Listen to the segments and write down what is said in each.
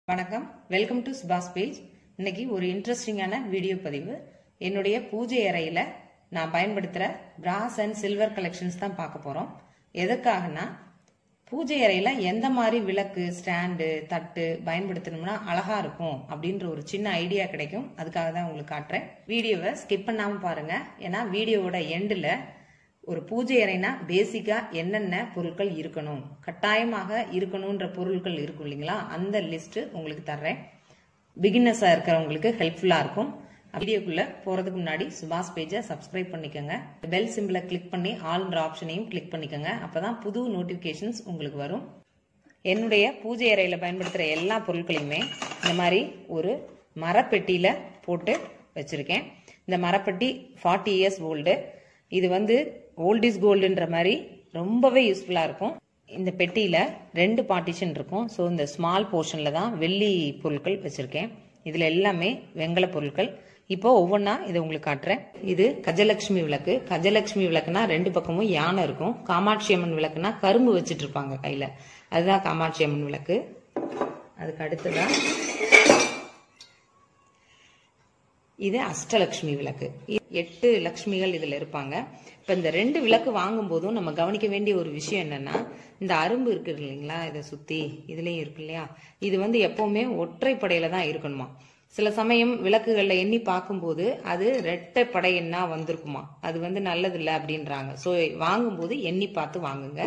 வணக்கம் welcome to சுபாஷ் page இன்னைக்கு ஒரு இன்ட்ரெஸ்டிங்கான வீடியோ பதிவு என்னுடைய பூஜை அறையில நான் பயன்படுத்துற பிராஸ் அண்ட் சில்வர் கலெக்ஷன்ஸ் தான் பார்க்க போறோம் எதுக்காகனா பூஜை அறையில எந்த மாதிரி விளக்கு ஸ்டாண்டு தட்டு பயன்படுத்தணும்னா அழகா இருக்கும் அப்படின்ற ஒரு சின்ன ஐடியா கிடைக்கும் அதுக்காக தான் உங்களுக்கு காட்டுறேன் வீடியோவை ஸ்கிப் பண்ணாம பாருங்க ஏன்னா வீடியோவோட எண்டில் ஒரு பூஜை அறைனா பேசிக்கா என்னென்ன பொருட்கள் இருக்கணும் கட்டாயமாக இருக்கணும்ன்ற பொருட்கள் இருக்கும் இல்லைங்களா அந்த லிஸ்ட் உங்களுக்கு தர்றேன் பிகினர்ஸா இருக்கிறவங்களுக்கு ஹெல்ப்ஃபுல்லா இருக்கும் வீடியோக்குள்ள போறதுக்கு முன்னாடி சுபாஷ் பேஜை சப்ஸ்கிரைப் பண்ணிக்கோங்க பெல் சிம்பிளை கிளிக் பண்ணி ஆல்ன்ற ஆப்ஷனையும் கிளிக் பண்ணிக்கோங்க அப்பதான் புது நோட்டிபிகேஷன்ஸ் உங்களுக்கு வரும் என்னுடைய பூஜை அறையில பயன்படுத்துற எல்லா பொருட்களையுமே இந்த மாதிரி ஒரு மரப்பெட்டியில போட்டு வச்சிருக்கேன் இந்த மரப்பெட்டி ஃபார்ட்டி இயர்ஸ் ஓல்டு இது வந்து ஓல்ட் இஸ் கோல்டுன்ற மாதிரி ரொம்பவே யூஸ்ஃபுல்லா இருக்கும் இந்த பெட்டியில ரெண்டு பார்ட்டிஷன் இருக்கும் ஸோ இந்த ஸ்மால் போர்ஷன்ல தான் வெள்ளி பொருட்கள் வச்சிருக்கேன் இதுல எல்லாமே வெங்கல பொருட்கள் இப்போ ஒவ்வொன்றா இதை உங்களுக்கு காட்டுறேன் இது கஜலட்சுமி விளக்கு கஜலட்சுமி விளக்குனா ரெண்டு பக்கமும் யானை இருக்கும் காமாட்சி அம்மன் விளக்குனா கரும்பு வச்சிட்டு இருப்பாங்க கையில அதுதான் காமாட்சி அம்மன் விளக்கு அதுக்கு அடுத்ததா இது அஷ்டலட்சுமி விளக்கு எட்டு லட்சுமிகள் இதுல இருப்பாங்க இப்ப இந்த ரெண்டு விளக்கு வாங்கும் போதும் நம்ம கவனிக்க வேண்டிய ஒரு விஷயம் என்னன்னா இந்த அரும்பு இருக்கு இல்லைங்களா இதை சுத்தி இதுலயும் இருக்கு இல்லையா இது வந்து எப்பவுமே ஒற்றைப்படையில தான் இருக்கணுமா சில சமயம் விளக்குகள்ல எண்ணி பார்க்கும்போது அது ரெட்டை படை என்ன வந்திருக்குமா அது வந்து நல்லது இல்லை அப்படின்றாங்க ஸோ வாங்கும்போது எண்ணி பார்த்து வாங்குங்க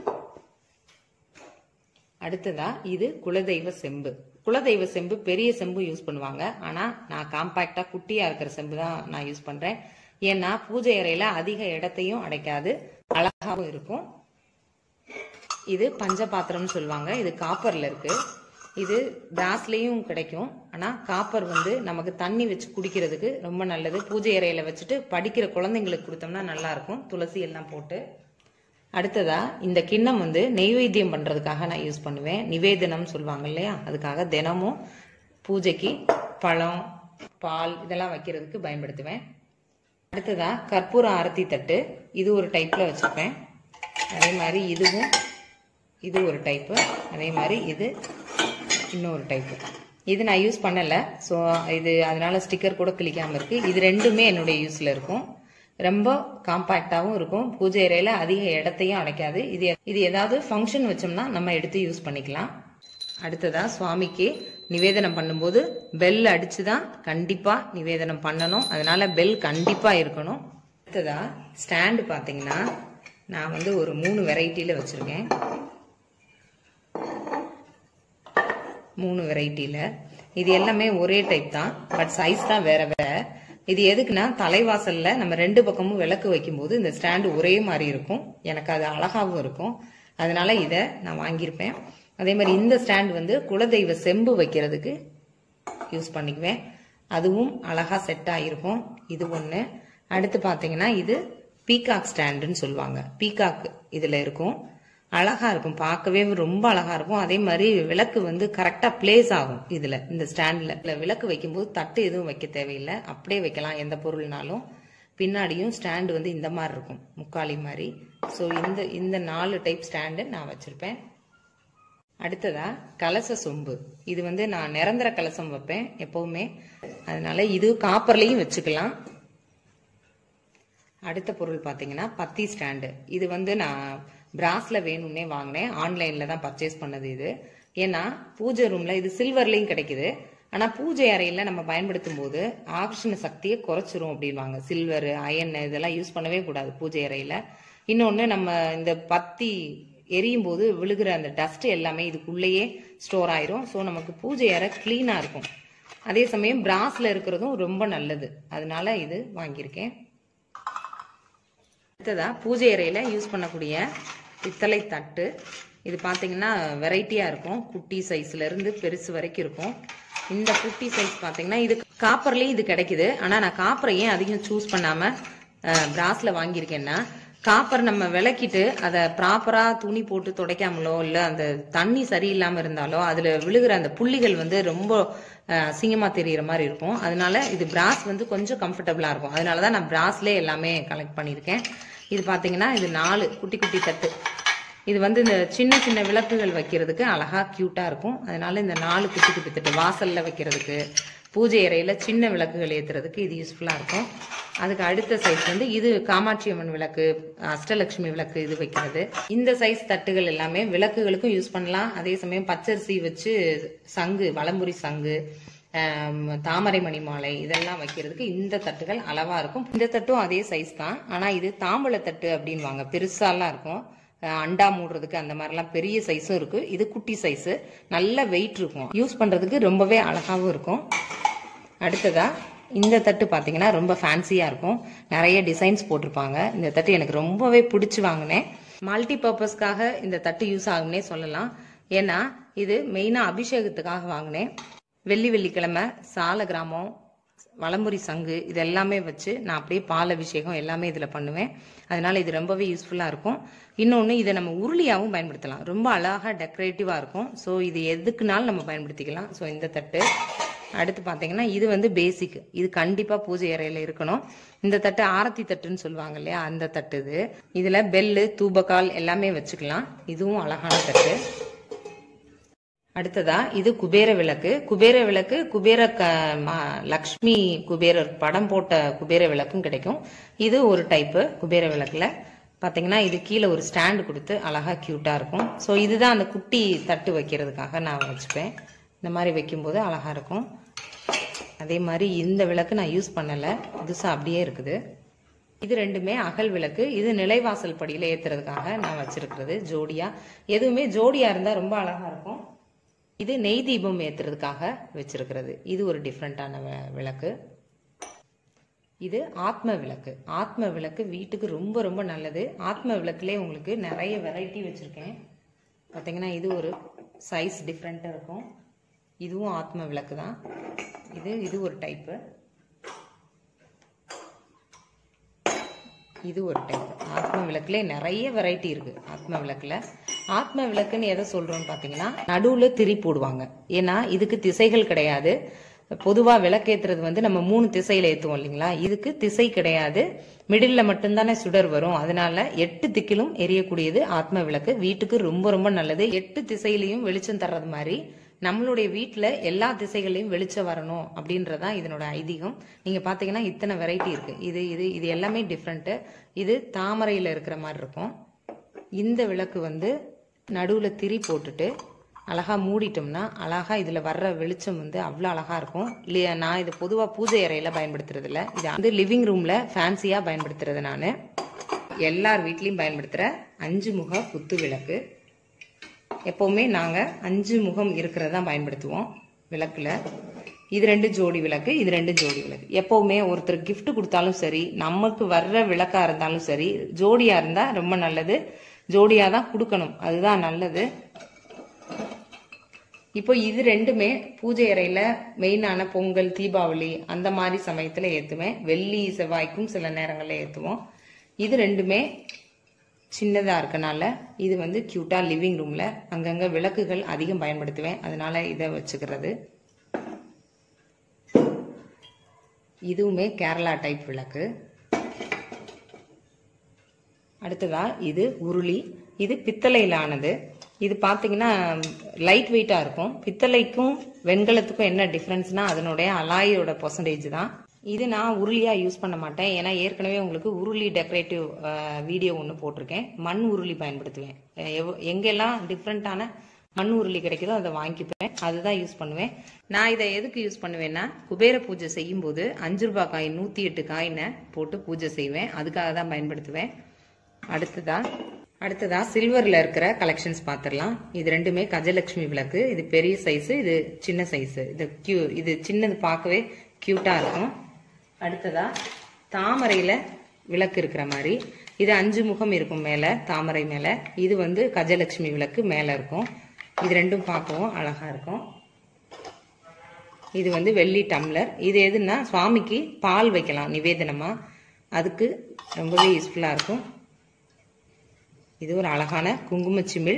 அடுத்ததா இது குலதெய்வ செம்பு குலதெய்வ செம்பு பெரிய செம்பு யூஸ் பண்ணுவாங்க ஆனா நான் காம்பாக்டா குட்டியா இருக்கிற செம்பு தான் நான் யூஸ் பண்றேன் ஏன்னா பூஜை அறையில அதிக இடத்தையும் அடைக்காது அழகாவும் இருக்கும் இது பஞ்ச பாத்திரம்னு சொல்லுவாங்க இது காப்பர்ல இருக்கு இது பிராஸ்லயும் கிடைக்கும் ஆனா காப்பர் வந்து நமக்கு தண்ணி வச்சு குடிக்கிறதுக்கு ரொம்ப நல்லது பூஜை அறையில வச்சுட்டு படிக்கிற குழந்தைங்களுக்கு கொடுத்தோம்னா நல்லா இருக்கும் துளசி எல்லாம் போட்டு அடுத்ததா இந்த கிண்ணம் வந்து நெய்வேத்தியம் பண்றதுக்காக நான் யூஸ் பண்ணுவேன் நிவேதனம் சொல்லுவாங்க இல்லையா அதுக்காக தினமும் பூஜைக்கு பழம் பால் இதெல்லாம் வைக்கிறதுக்கு பயன்படுத்துவேன் அடுத்ததா கற்பூர ஆரத்தி தட்டு இது ஒரு டைப்ல வச்சிருப்பேன் அதே மாதிரி இதுவும் இது ஒரு டைப்பு அதே மாதிரி இது இன்னொரு டைப்பு இது நான் யூஸ் பண்ணல ஸோ இது அதனால ஸ்டிக்கர் கூட கிளிக்காம இருக்கு இது ரெண்டுமே என்னுடைய யூஸ்ல இருக்கும் ரொம்ப காம்பாக்டாகவும் இருக்கும் பூஜை அறையில அதிக இடத்தையும் அடைக்காது இது இது ஏதாவது ஃபங்க்ஷன் வச்சோம்னா நம்ம எடுத்து யூஸ் பண்ணிக்கலாம் அடுத்ததா சுவாமிக்கு நிவேதனம் பண்ணும்போது பெல் அடிச்சு தான் கண்டிப்பா நிவேதனம் பண்ணணும் அதனால பெல் கண்டிப்பா இருக்கணும் அடுத்ததா ஸ்டாண்டு பாத்தீங்கன்னா நான் வந்து ஒரு மூணு வெரைட்டியில வச்சிருக்கேன் மூணு வெரைட்டியில இது எல்லாமே ஒரே டைப் தான் பட் சைஸ் தான் வேற வேற இது எதுக்குன்னா தலைவாசல்ல நம்ம ரெண்டு பக்கமும் விளக்கு வைக்கும்போது இந்த ஸ்டாண்டு ஒரே மாதிரி இருக்கும் எனக்கு அது அழகாவும் இருக்கும் அதனால இதை நான் வாங்கியிருப்பேன் அதே மாதிரி இந்த ஸ்டாண்ட் வந்து குலதெய்வ செம்பு வைக்கிறதுக்கு யூஸ் பண்ணிக்குவேன் அதுவும் அழகா செட் ஆகிருக்கும் இது ஒன்று அடுத்து பார்த்தீங்கன்னா இது பீகாக் ஸ்டாண்டுன்னு சொல்லுவாங்க பீகாக் இதில் இருக்கும் அழகா இருக்கும் பார்க்கவே ரொம்ப அழகா இருக்கும் அதே மாதிரி விளக்கு வந்து கரெக்டா பிளேஸ் ஆகும் இதுல இந்த ஸ்டாண்ட்ல விளக்கு வைக்கும்போது தட்டு எதுவும் வைக்க தேவையில்லை அப்படியே வைக்கலாம் எந்த பொருள்னாலும் பின்னாடியும் ஸ்டாண்டு வந்து இந்த மாதிரி இருக்கும் முக்காலி மாதிரி ஸோ இந்த இந்த நாலு டைப் ஸ்டாண்டு நான் வச்சிருப்பேன் அடுத்ததா கலச சொம்பு இது வந்து நான் நிரந்தர கலசம் வைப்பேன் எப்பவுமே அதனால இது காப்பர்லயும் வச்சுக்கலாம் அடுத்த பொருள் பார்த்தீங்கன்னா பத்தி ஸ்டாண்டு இது வந்து நான் பிராஸ்ல வேணும்னே வாங்கினேன் ஆன்லைன்ல தான் பர்ச்சேஸ் பண்ணது இது ஏன்னா பூஜை ரூம்ல இது சில்வர்லயும் கிடைக்குது ஆனா பூஜை அறையில நம்ம பயன்படுத்தும் போது ஆக்ஷன சக்தியை குறைச்சிரும் அப்படின்வாங்க சில்வர் அயன் இதெல்லாம் யூஸ் பண்ணவே கூடாது பூஜை அறையில இன்னொன்னு நம்ம இந்த பத்தி எரியும் போது விழுகிற அந்த டஸ்ட் எல்லாமே இதுக்குள்ளேயே ஸ்டோர் ஆயிரும் ஸோ நமக்கு பூஜை அறை கிளீனா இருக்கும் அதே சமயம் பிராஸ்ல இருக்கிறதும் ரொம்ப நல்லது அதனால இது வாங்கியிருக்கேன் அடுத்ததா பூஜை அறையில யூஸ் பண்ணக்கூடிய பித்தளை தட்டு இது பார்த்தீங்கன்னா வெரைட்டியா இருக்கும் குட்டி சைஸ்ல இருந்து பெருசு வரைக்கும் இருக்கும் இந்த குட்டி சைஸ் பார்த்தீங்கன்னா இது காப்பர்லயும் இது கிடைக்குது ஆனா நான் காப்பரை ஏன் அதிகம் சூஸ் பண்ணாம பிராஸ்ல வாங்கியிருக்கேன்னா காப்பர் நம்ம விளக்கிட்டு அதை ப்ராப்பரா துணி போட்டு துடைக்காமலோ இல்ல அந்த தண்ணி சரியில்லாம இருந்தாலோ அதுல விழுகிற அந்த புள்ளிகள் வந்து ரொம்ப அசிங்கமா தெரியிற மாதிரி இருக்கும் அதனால இது பிராஸ் வந்து கொஞ்சம் கம்ஃபர்டபுளா இருக்கும் அதனாலதான் நான் பிராஸ்லேயே எல்லாமே கலெக்ட் பண்ணியிருக்கேன் இது பாத்தீங்கன்னா இது நாலு குட்டி குட்டி தட்டு இது வந்து இந்த சின்ன சின்ன விளக்குகள் வைக்கிறதுக்கு அழகா கியூட்டா இருக்கும் அதனால இந்த நாலு குட்டி குட்டி தட்டு வாசல்ல வைக்கிறதுக்கு பூஜை அறையில சின்ன விளக்குகள் ஏத்துறதுக்கு இது யூஸ்ஃபுல்லா இருக்கும் அதுக்கு அடுத்த சைஸ் வந்து இது காமாட்சி அம்மன் விளக்கு அஷ்டலட்சுமி விளக்கு இது வைக்கிறது இந்த சைஸ் தட்டுகள் எல்லாமே விளக்குகளுக்கும் யூஸ் பண்ணலாம் அதே சமயம் பச்சரிசி வச்சு சங்கு வலம்புரி சங்கு ஆம், தாமரை மணி மாலை இதெல்லாம் வைக்கிறதுக்கு இந்த தட்டுகள் அளவா இருக்கும் இந்த தட்டும் அதே சைஸ் தான் ஆனா இது தாம்பழ தட்டு அப்படின்வாங்க பெருசாலாம் இருக்கும் அஹ், அண்டா மூடுறதுக்கு அந்த மாதிரிலாம் பெரிய சைஸும் இருக்கு இது குட்டி சைஸ் நல்ல வெயிட் இருக்கும் யூஸ் பண்றதுக்கு ரொம்பவே அழகாவும் இருக்கும் அடுத்ததா இந்த தட்டு பாத்தீங்கன்னா ரொம்ப ஃபேன்சியா இருக்கும் நிறைய டிசைன்ஸ் போட்டிருப்பாங்க இந்த தட்டு எனக்கு ரொம்பவே பிடிச்சு வாங்கினேன் மல்டி பர்பஸ்க்காக இந்த தட்டு யூஸ் ஆகும்னே சொல்லலாம் ஏன்னா இது மெயினா அபிஷேகத்துக்காக வாங்கினேன் வெள்ளி வெள்ளிக்கிழமை சால கிராமம் வலம்புரி சங்கு இது எல்லாமே வச்சு நான் அப்படியே பால் அபிஷேகம் எல்லாமே இதில் பண்ணுவேன் அதனால இது ரொம்பவே யூஸ்ஃபுல்லாக இருக்கும் இன்னொன்று இதை நம்ம உருளியாகவும் பயன்படுத்தலாம் ரொம்ப அழகாக டெக்கரேட்டிவாக இருக்கும் ஸோ இது எதுக்குனாலும் நம்ம பயன்படுத்திக்கலாம் ஸோ இந்த தட்டு அடுத்து பார்த்தீங்கன்னா இது வந்து பேசிக் இது கண்டிப்பாக பூஜை அறையில் இருக்கணும் இந்த தட்டு ஆரத்தி தட்டுன்னு சொல்லுவாங்க இல்லையா அந்த தட்டு இது இதில் பெல்லு தூபக்கால் எல்லாமே வச்சுக்கலாம் இதுவும் அழகான தட்டு அடுத்ததா இது குபேர விளக்கு குபேர விளக்கு குபேர க ம- லக்ஷ்மி குபேரர் படம் போட்ட குபேர விளக்கும் கிடைக்கும் இது ஒரு டைப்பு குபேர விளக்குல பாத்தீங்கன்னா இது கீழே ஒரு ஸ்டாண்டு கொடுத்து அழகா கியூட்டா இருக்கும் ஸோ இதுதான் அந்த குட்டி தட்டு வைக்கிறதுக்காக நான் வச்சுப்பேன் இந்த மாதிரி வைக்கும்போது அழகா இருக்கும் அதே மாதிரி இந்த விளக்கு நான் யூஸ் பண்ணல புதுசா அப்படியே இருக்குது இது ரெண்டுமே அகல் விளக்கு இது நிலைவாசல் படியில ஏத்துறதுக்காக நான் வச்சிருக்கிறது ஜோடியா எதுவுமே ஜோடியா இருந்தா ரொம்ப அழகா இருக்கும் இது நெய் தீபம் ஏத்துறதுக்காக வச்சிருக்கிறது இது ஒரு டிஃப்ரெண்டான விளக்கு இது ஆத்ம விளக்கு ஆத்ம விளக்கு வீட்டுக்கு ரொம்ப ரொம்ப நல்லது ஆத்ம விளக்குலேயே உங்களுக்கு நிறைய வெரைட்டி வச்சிருக்கேன் பார்த்தீங்கன்னா இது ஒரு சைஸ் டிஃப்ரெண்ட்டாக இருக்கும் இதுவும் ஆத்ம விளக்கு தான் இது இது ஒரு டைப்பு இது ஒரு டைப் ஆத்ம விளக்குல நிறைய வெரைட்டி இருக்கு ஆத்ம விளக்குல ஆத்ம விளக்குன்னு எதை சொல்றோம்னு பாத்தீங்கன்னா நடுவுல திரி போடுவாங்க ஏன்னா இதுக்கு திசைகள் கிடையாது பொதுவா விளக்கேத்துறது வந்து நம்ம மூணு திசையில ஏத்துவோம் இல்லைங்களா இதுக்கு திசை கிடையாது மிடில்ல மட்டும்தானே சுடர் வரும் அதனால எட்டு திக்கிலும் எரியக்கூடியது ஆத்ம விளக்கு வீட்டுக்கு ரொம்ப ரொம்ப நல்லது எட்டு திசையிலையும் வெளிச்சம் தர்றது மாதிரி நம்மளுடைய வீட்டில் எல்லா திசைகளையும் வெளிச்சம் வரணும் அப்படின்றதான் இதனோட ஐதீகம் நீங்க பாத்தீங்கன்னா இத்தனை வெரைட்டி இருக்கு இது இது இது எல்லாமே டிஃப்ரெண்ட்டு இது தாமரையில இருக்கிற மாதிரி இருக்கும் இந்த விளக்கு வந்து நடுவுல திரி போட்டுட்டு அழகா மூடிட்டோம்னா அழகா இதுல வர்ற வெளிச்சம் வந்து அவ்வளோ அழகா இருக்கும் இல்லையா நான் இது பொதுவா பூஜை அறையில பயன்படுத்துறது இல்ல இது வந்து லிவிங் ரூம்ல ஃபேன்சியா பயன்படுத்துறது நான் எல்லார் வீட்லயும் பயன்படுத்துற அஞ்சு முக குத்து விளக்கு எப்பவுமே நாங்க அஞ்சு முகம் இருக்கிறதா பயன்படுத்துவோம் விளக்குல இது ரெண்டு ஜோடி விளக்கு இது ரெண்டு ஜோடி விளக்கு எப்பவுமே ஒருத்தர் gift கொடுத்தாலும் சரி நமக்கு வர்ற விளக்கா இருந்தாலும் சரி ஜோடியா இருந்தா ரொம்ப நல்லது ஜோடியா தான் கொடுக்கணும் அதுதான் நல்லது இப்போ இது ரெண்டுமே பூஜை அறையில மெயினான பொங்கல் தீபாவளி அந்த மாதிரி சமயத்துல ஏத்துவேன் வெள்ளி செவ்வாய்க்கும் சில நேரங்கள்ல ஏத்துவோம் இது ரெண்டுமே சின்னதா இருக்கனால இது வந்து கியூட்டா லிவிங் ரூம்ல அங்கங்க விளக்குகள் அதிகம் பயன்படுத்துவேன் அதனால இதை வச்சுக்கிறது இதுவுமே கேரளா டைப் விளக்கு அடுத்ததா இது உருளி இது பித்தளையில ஆனது இது பாத்தீங்கன்னா லைட் வெயிட்டா இருக்கும் பித்தளைக்கும் வெண்கலத்துக்கும் என்ன டிஃபரன்ஸ்னா அதனுடைய அலாயோட பர்சன்டேஜ் தான் இது நான் உருளியா யூஸ் பண்ண மாட்டேன் ஏன்னா ஏற்கனவே உங்களுக்கு உருளி டெக்கரேட்டிவ் வீடியோ ஒன்று போட்டிருக்கேன் மண் உருளி பயன்படுத்துவேன் அஹ் எவ்- எங்கெல்லாம் டிஃப்ரெண்டான மண் உருளி கிடைக்குதோ அதை வாங்கிப்பேன் அதுதான் யூஸ் பண்ணுவேன் நான் இதை எதுக்கு யூஸ் பண்ணுவேன்னா குபேர பூஜை செய்யும்போது அஞ்சு ரூபாய் காயின் நூத்தி எட்டு காயினை போட்டு பூஜை செய்வேன் அதுக்காக தான் பயன்படுத்துவேன் அடுத்ததா அடுத்ததா சில்வர்ல இருக்கிற கலெக்ஷன்ஸ் பார்த்துடலாம் இது ரெண்டுமே கஜலட்சுமி விளக்கு இது பெரிய சைஸ் இது சின்ன சைஸ் இது கியூ இது சின்னது பார்க்கவே கியூட்டா இருக்கும் அடுத்ததா தாமரையில விளக்கு இருக்கிற மாதிரி இது அஞ்சு முகம் இருக்கும் மேல தாமரை மேல இது வந்து கஜலட்சுமி விளக்கு மேல இருக்கும் இது ரெண்டும் பார்க்கவும் அழகா இருக்கும் இது வந்து வெள்ளி டம்ளர் இது எதுன்னா சுவாமிக்கு பால் வைக்கலாம் நிவேதனமா அதுக்கு ரொம்பவே யூஸ்ஃபுல்லா இருக்கும் இது ஒரு அழகான குங்குமச்சிமிழ்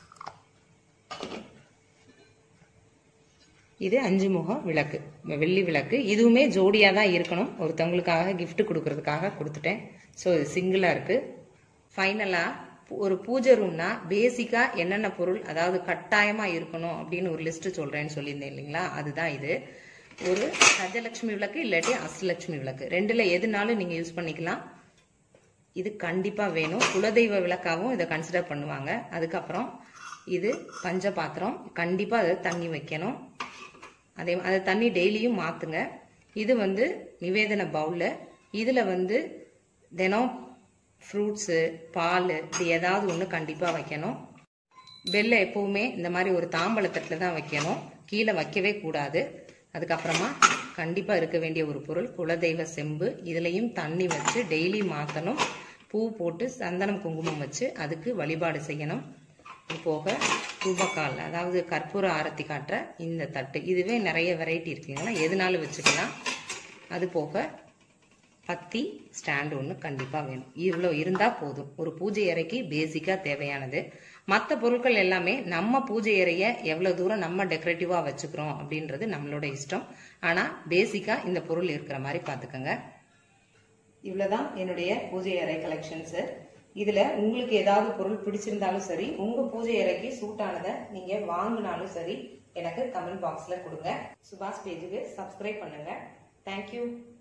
இது அஞ்சு முகம் விளக்கு வெள்ளி விளக்கு இதுவுமே ஜோடியா தான் இருக்கணும் ஒருத்தவங்களுக்காக gift கொடுக்கறதுக்காக கொடுத்துட்டேன் ஸோ இது சிங்கிளா இருக்கு ஃபைனலா ஒரு பூஜை ரூம்னா பேசிக்கா என்னென்ன பொருள் அதாவது கட்டாயமா இருக்கணும் அப்படின்னு ஒரு லிஸ்ட் சொல்றேன்னு சொல்லியிருந்தேன் இல்லைங்களா அதுதான் இது ஒரு கஜலட்சுமி விளக்கு இல்லாட்டி அஷ்டலட்சுமி விளக்கு ரெண்டுல எதுனாலும் நீங்க யூஸ் பண்ணிக்கலாம் இது கண்டிப்பா வேணும் குலதெய்வ விளக்காவும் இதை கன்சிடர் பண்ணுவாங்க அதுக்கப்புறம் இது பஞ்ச பாத்திரம் கண்டிப்பா அதை தண்ணி வைக்கணும் அதே அதை தண்ணி டெய்லியும் மாத்துங்க இது வந்து நிவேதன பவுல் இதுல வந்து தினம் ஃப்ரூட்ஸு பால் இது ஏதாவது ஒன்று கண்டிப்பாக வைக்கணும் பெல்லை எப்பவுமே இந்த மாதிரி ஒரு தாம்பழத்தட்டில் தான் வைக்கணும் கீழே வைக்கவே கூடாது அதுக்கப்புறமா கண்டிப்பாக இருக்க வேண்டிய ஒரு பொருள் குலதெய்வ செம்பு இதுலேயும் தண்ணி வச்சு டெய்லி மாற்றணும் பூ போட்டு சந்தனம் குங்குமம் வச்சு அதுக்கு வழிபாடு செய்யணும் இது போக ரூபக்கால் அதாவது கற்பூர ஆரத்தி காட்டுற இந்த தட்டு இதுவே நிறைய வெரைட்டி இருக்குங்களா எதுனாலும் வச்சுக்கலாம் அது போக பத்தி ஸ்டாண்ட் ஒன்று கண்டிப்பாக வேணும் இவ்வளோ இருந்தால் போதும் ஒரு பூஜை அறைக்கு பேசிக்காக தேவையானது மற்ற பொருட்கள் எல்லாமே நம்ம பூஜை அறையை எவ்வளோ தூரம் நம்ம டெக்கரேட்டிவாக வச்சுக்கிறோம் அப்படின்றது நம்மளோட இஷ்டம் ஆனால் பேசிக்காக இந்த பொருள் இருக்கிற மாதிரி பார்த்துக்கோங்க இவ்வளோதான் என்னுடைய பூஜை அறை கலெக்ஷன்ஸு இதில் உங்களுக்கு ஏதாவது பொருள் பிடிச்சிருந்தாலும் சரி உங்கள் பூஜை அறைக்கு சூட்டானதை நீங்கள் வாங்கினாலும் சரி எனக்கு கமெண்ட் பாக்ஸில் கொடுங்க சுபாஷ் பேஜுக்கு சப்ஸ்கிரைப் பண்ணுங்கள் தேங்க்யூ